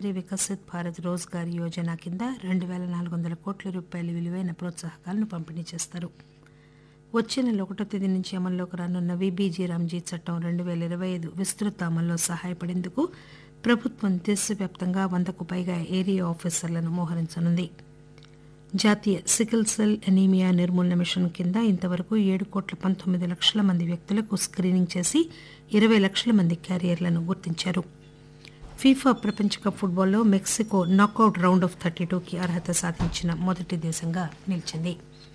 ప్రధానమంత్రి వికసిత్ భారత్ రోజ్గార్ యోజన కింద రెండు పేల నాలుగు వందల కోట్ల రూపాయల విలువైన ప్రోత్సాహకాలను పంపిణీ చేస్తారు వచ్చే నెల ఒకటో తేదీ నుంచి అమల్లోకి రానున్న విబీజీ రామ్జీ చట్టం రెండు పేల ఇరవై ఐదు విస్తృత అమల్లో సహాయపడేందుకు ప్రభుత్వం దేశవ్యాప్తంగా వందకు పైగా ఏరియా ఆఫీసర్లను మోహరించనుంది జాతీయ సికిల్ సెల్ ఎనీమియా నిర్మూలన మిషన్ కింద ఇంతవరకు ఏడు కోట్ల పంతొమ్మిది లక్షల మంది వ్యక్తులకు స్క్రీనింగ్ చేసి ఇరవై లక్షల మంది క్యారియర్లను గుర్తించారు ఫీఫా ప్రపంచ కప్ ఫుట్బాల్లో Mexico knockout round of thirty టూకి అర్హత సాధించిన మొదటి దేశంగా నిలిచింది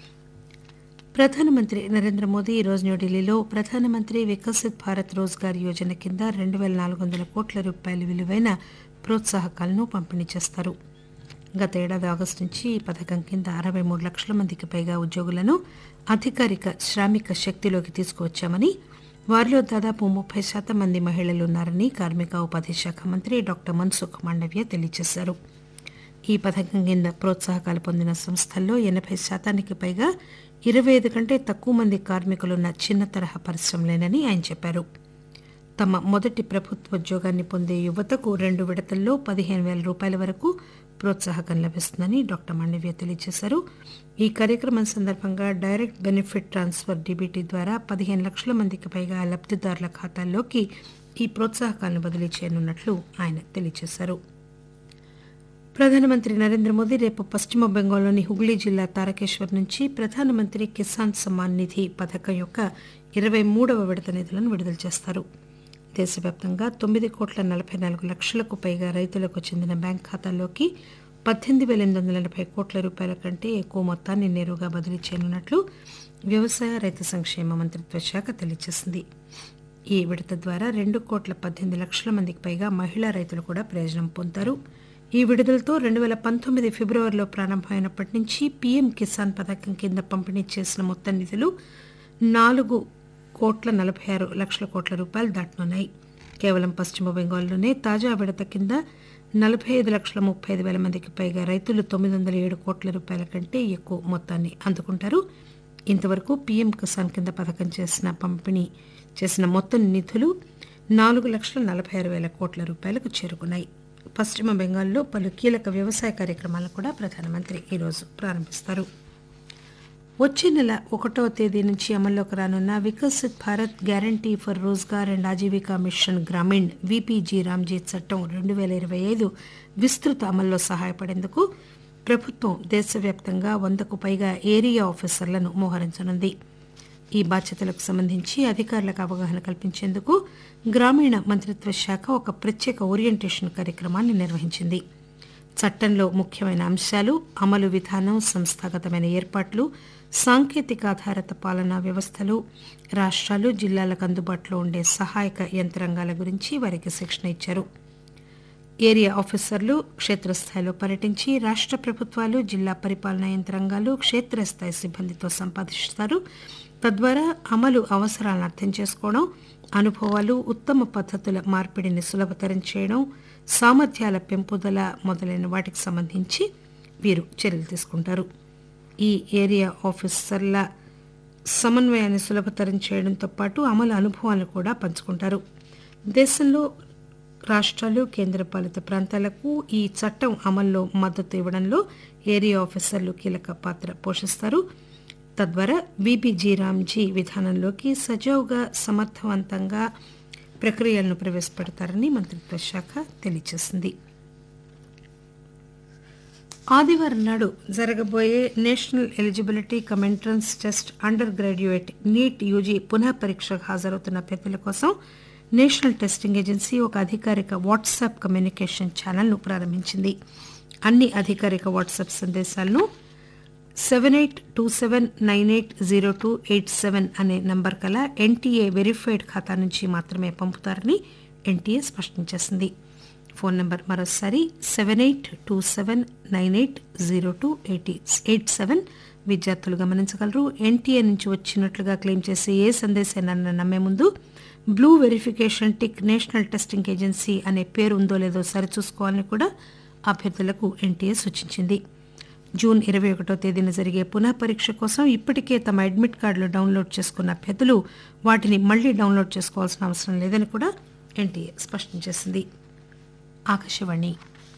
ప్రధానమంత్రి నరేంద్ర మోదీ ఈరోజు న్యూఢిల్లీలో ప్రధానమంత్రి వికసిత్ భారత్ రోజ్గార్ యోజన కింద రెండు పేల నాలుగు వందల కోట్ల రూపాయల విలువైన ప్రోత్సాహకాలను పంపిణీ చేస్తారు గత ఏడాది ఆగస్టు నుంచి ఈ పథకం కింద అరవై మూడు లక్షల మందికి పైగా ఉద్యోగులను అధికారిక శ్రామిక శక్తిలోకి తీసుకువచ్చామని వారిలో దాదాపు ముప్పై శాతం మంది మహిళలు ఉన్నారని కార్మిక ఉపాధి శాఖ మంత్రి డాక్టర్ మన్సుఖ్ మాండవ్య తెలియజేశారు ఈ పథకం కింద ప్రోత్సాహకాలు పొందిన సంస్థల్లో ఎనభై శాతానికి పైగా ఇరవై ఐదు కంటే తక్కువ మంది కార్మికులున్న చిన్న తరహా పరిశ్రమలేనని ఆయన చెప్పారు తమ మొదటి ప్రభుత్వ ఉద్యోగాన్ని పొందే యువతకు రెండు విడతల్లో పదిహేను వేల రూపాయల వరకు ప్రోత్సాహకం లభిస్తుందని డాక్టర్ మాండవ్య తెలియజేశారు ఈ కార్యక్రమం సందర్భంగా డైరెక్ట్ బెనిఫిట్ ట్రాన్స్ఫర్ డీబీటీ ద్వారా పదిహేను లక్షల మందికి పైగా లబ్దిదారుల ఖాతాల్లోకి ఈ ప్రోత్సాహకాలను బదిలీ చేయనున్నట్లు ఆయన తెలియజేశారు ప్రధానమంత్రి నరేంద్ర మోదీ రేపు పశ్చిమ బెంగాల్లోని హుగ్లీ జిల్లా తారకేశ్వర్ నుంచి ప్రధానమంత్రి కిసాన్ సమ్మాన్ నిధి పథకం యొక్క ఇరవై మూడవ విడత నిధులను విడుదల చేస్తారు దేశవ్యాప్తంగా తొమ్మిది కోట్ల నలభై నాలుగు లక్షలకు పైగా రైతులకు చెందిన బ్యాంక్ ఖాతాల్లోకి పద్దెనిమిది వేల ఎనిమిది వందల ఎనభై కోట్ల రూపాయల కంటే ఎక్కువ మొత్తాన్ని నేరుగా బదిలీ చేయనున్నట్లు వ్యవసాయ రైతు సంక్షేమ మంత్రిత్వ శాఖ తెలియజేసింది ఈ విడత ద్వారా రెండు కోట్ల పద్దెనిమిది లక్షల మందికి పైగా మహిళా రైతులు కూడా ప్రయోజనం పొందుతారు ఈ విడుదలతో రెండు వేల పంతొమ్మిది ఫిబ్రవరిలో ప్రారంభమైనప్పటి నుంచి పీఎం కిసాన్ పథకం కింద పంపిణీ చేసిన మొత్తం నిధులు నాలుగు కోట్ల నలభై ఆరు లక్షల కోట్ల రూపాయలు దాటనున్నాయి కేవలం పశ్చిమ బెంగాల్లోనే తాజా విడత కింద నలభై ఐదు లక్షల ముప్పై ఐదు వేల మందికి పైగా రైతులు తొమ్మిది వందల ఏడు కోట్ల రూపాయల కంటే ఎక్కువ మొత్తాన్ని అందుకుంటారు ఇంతవరకు పీఎం కిసాన్ కింద పథకం చేసిన పంపిణీ చేసిన మొత్తం నిధులు నాలుగు లక్షల నలభై ఆరు వేల కోట్ల రూపాయలకు చేరుకున్నాయి పశ్చిమ బెంగాల్లో పలు కీలక వ్యవసాయ కార్యక్రమాలను కూడా ప్రధానమంత్రి ఈరోజు ప్రారంభిస్తారు వచ్చే నెల ఒకటవ తేదీ నుంచి అమల్లోకి రానున్న Viksit Bharat guarantee for rozgar and Ajeevika mission Grameen VBG Ramji చట్టం రెండు వేల ఇరవై ఐదు విస్తృత అమల్లో సహాయపడేందుకు ప్రభుత్వం దేశవ్యాప్తంగా వందకు పైగా ఏరియా ఆఫీసర్లను మోహరించనుంది ఈ బాధ్యతలకు సంబంధించి అధికారులకు అవగాహన కల్పించేందుకు గ్రామీణ మంత్రిత్వ శాఖ ఒక ప్రత్యేక ఓరియంటేషన్ కార్యక్రమాన్ని నిర్వహించింది చట్టంలో ముఖ్యమైన అంశాలు అమలు విధానం సంస్థాగతమైన ఏర్పాట్లు సాంకేతిక ఆధారిత పాలనా వ్యవస్థలు రాష్ట్రాలు జిల్లాలకు అందుబాటులో ఉండే సహాయక యంత్రాంగాల గురించి వారికి శిక్షణ ఇచ్చారు ఏరియా ఆఫీసర్లు క్షేత్రస్థాయిలో పర్యటించి రాష్ట్ర ప్రభుత్వాలు జిల్లా పరిపాలనా యంత్రాంగాలు క్షేత్రస్థాయి సిబ్బందితో సంపాదిస్తారు తద్వారా అమలు అవసరాలను అర్థం చేసుకోవడం అనుభవాలు ఉత్తమ పద్ధతుల మార్పిడిని సులభతరం చేయడం సామర్థ్యాల పెంపుదల మొదలైన వాటికి సంబంధించి వీరు చర్యలు తీసుకుంటారు ఈ ఏరియా ఆఫీసర్ల సమన్వయాన్ని సులభతరం చేయడంతో పాటు అమలు అనుభవాలను కూడా పంచుకుంటారు దేశంలో రాష్ట్రాలు కేంద్రపాలిత ప్రాంతాలకు ఈ చట్టం అమల్లో మద్దతు ఇవ్వడంలో ఏరియా ఆఫీసర్లు కీలక పాత్ర పోషిస్తారు తద్వారా బీబీజీ రామ్జీ విధానంలోకి సజావుగా సమర్థవంతంగా ప్రక్రియలను ప్రవేశపెడతారని మంత్రిత్వ శాఖ తెలియజేసింది ఆదివారం నాడు జరగబోయే national eligibility cum entrance test undergraduate NEET UG పునః పరీక్షకు హాజరవుతున్న అభ్యర్థుల కోసం నేషనల్ టెస్టింగ్ ఏజెన్సీ ఒక అధికారిక వాట్సాప్ కమ్యూనికేషన్ ఛానల్ను ప్రారంభించింది అన్ని అధికారిక వాట్సాప్ సందేశాలను seven eight two seven nine eight zero two eight seven అనే నంబర్ కల ఎన్టీఏ వెరిఫైడ్ ఖాతా నుంచి మాత్రమే పంపుతారని ఎన్టీఏ స్పష్టం చేసింది ఫోన్ నంబర్ మరోసారి seven eight two seven nine eight zero two eight eight seven విద్యార్థులు గమనించగలరు ఎన్టీఏ నుంచి వచ్చినట్లుగా క్లెయిమ్ చేసే ఏ సందేశాన్ని నమ్మే ముందు blue verification tick national testing agency అనే పేరు ఉందో లేదో సరిచూసుకోవాలని కూడా అభ్యర్థులకు ఎన్టీఏ సూచించింది జూన్ ఇరవై ఒకటో తేదీన జరిగే పునః పరీక్ష కోసం ఇప్పటికే తమ అడ్మిట్ కార్డులు డౌన్లోడ్ చేసుకున్న అభ్యర్థులు వాటిని మళ్లీ డౌన్లోడ్ చేసుకోవాల్సిన అవసరం లేదని కూడా ఎన్టీఏ స్పష్టం చేసింది ఆకాశవాణి